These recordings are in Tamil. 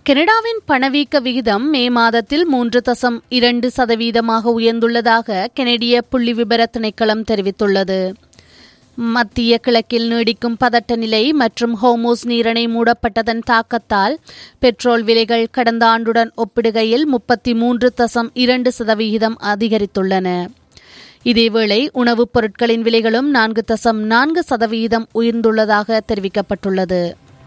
கனடாவின் பணவீக்க விகிதம் மே மாதத்தில் மூன்று தசம் இரண்டு சதவீதமாக உயர்ந்துள்ளதாக கெனடிய புள்ளி விபர திணைக்களம் தெரிவித்துள்ளது மத்திய கிழக்கில் நீடிக்கும் பதட்ட நிலை மற்றும் ஹோமோஸ் நீரணை மூடப்பட்டதன் தாக்கத்தால் பெட்ரோல் விலைகள் கடந்த ஆண்டுடன் ஒப்பிடுகையில் முப்பத்தி மூன்று தசம் இரண்டு சதவிகிதம் அதிகரித்துள்ளன இதேவேளை உணவுப் பொருட்களின் விலைகளும் நான்கு தசம் நான்கு சதவிகிதம் உயர்ந்துள்ளதாக தெரிவிக்கப்பட்டுள்ளது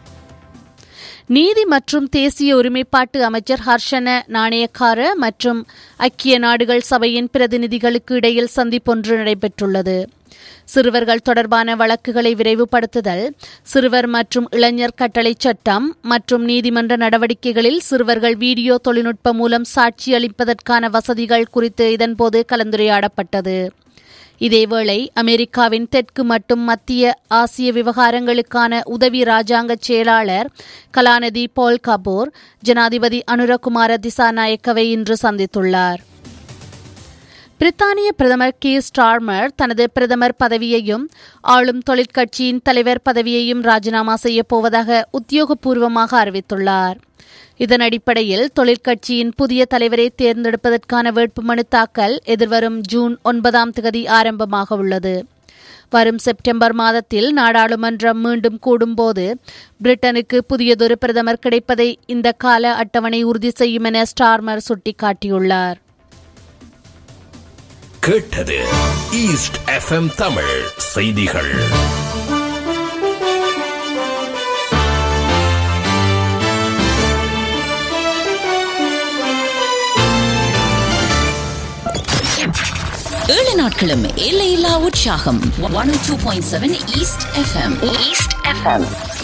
நீதி மற்றும் தேசிய ஒருமைப்பாட்டு அமைச்சர் ஹர்ஷன நாணயக்கார மற்றும் ஐக்கிய நாடுகள் சபையின் பிரதிநிதிகளுக்கு இடையில் சந்திப்பொன்று நடைபெற்றுள்ளது சிறுவர்கள் தொடர்பான வழக்குகளை விரைவுபடுத்துதல் சிறுவர் மற்றும் இளைஞர் கட்டளை சட்டம் மற்றும் நீதிமன்ற நடவடிக்கைகளில் சிறுவர்கள் வீடியோ தொழில்நுட்பம் மூலம் சாட்சி அளிப்பதற்கான வசதிகள் குறித்து இதன்போது கலந்துரையாடப்பட்டது இதேவேளை அமெரிக்காவின் தெற்கு மற்றும் மத்திய ஆசிய விவகாரங்களுக்கான உதவி ராஜாங்க செயலாளர் கலாநிதி போல் கபூர் ஜனாதிபதி அனுரகுமார திசாநாயக்கவை இன்று சந்தித்துள்ளார் பிரித்தானிய பிரதமர் கே ஸ்டார்மர் தனது பிரதமர் பதவியையும் ஆளும் தொழிற்கட்சியின் தலைவர் பதவியையும் ராஜினாமா செய்யப்போவதாக உத்தியோகபூர்வமாக அறிவித்துள்ளார் இதன் அடிப்படையில் தொழிற்கட்சியின் புதிய தலைவரை தேர்ந்தெடுப்பதற்கான வேட்புமனு தாக்கல் எதிர்வரும் ஜூன் ஒன்பதாம் தேதி ஆரம்பமாக உள்ளது வரும் செப்டம்பர் மாதத்தில் நாடாளுமன்றம் மீண்டும் கூடும்போது பிரிட்டனுக்கு புதியதொரு பிரதமர் கிடைப்பதை இந்த கால அட்டவணை உறுதி செய்யும் என ஸ்டார்மர் சுட்டிக்காட்டியுள்ளார் கேட்டது ஈஸ்ட் எஃப்எம் தமிழ் செய்திகள் ஏழு நாட்களும் எல்லையில்லா உற்சாகம் one two point seven east FM east FM